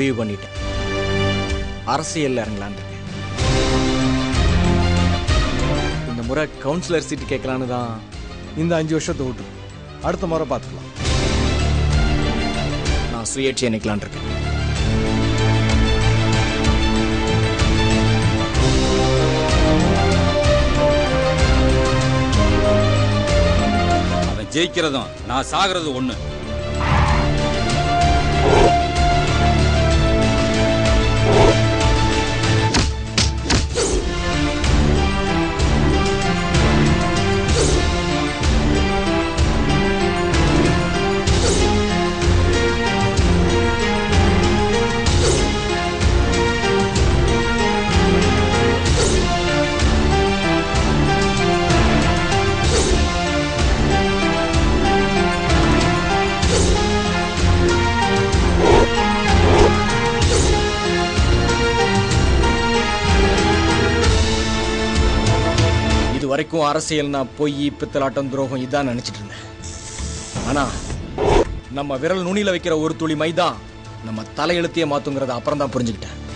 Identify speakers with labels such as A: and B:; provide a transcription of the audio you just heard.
A: முடிவு பண்ணிட்டேன் அரசியல்ல இறங்கலான்னு இருக்கேன் இந்த முறை கவுன்சிலர் சீட்டு கேட்கலான்னு தான்
B: இந்த அஞ்சு வருஷத்தை விட்டு அடுத்த முறை பார்த்துக்கலாம்
A: நான் சுயேட்சை நிற்கலான் இருக்கேன்
C: அவன் ஜெயிக்கிறதும் நான் சாகிறது ஒண்ணு
A: இது வரைக்கும் அரசியல்னா பொய் பித்தலாட்டம் துரோகம் இதான் நினைச்சிட்டு இருந்தேன் ஆனா நம்ம விரல் நுனியில வைக்கிற ஒரு துளி மைதான் நம்ம தலையெழுத்தையே மாத்துங்கிறத அப்புறம் தான் புரிஞ்சுக்கிட்டேன்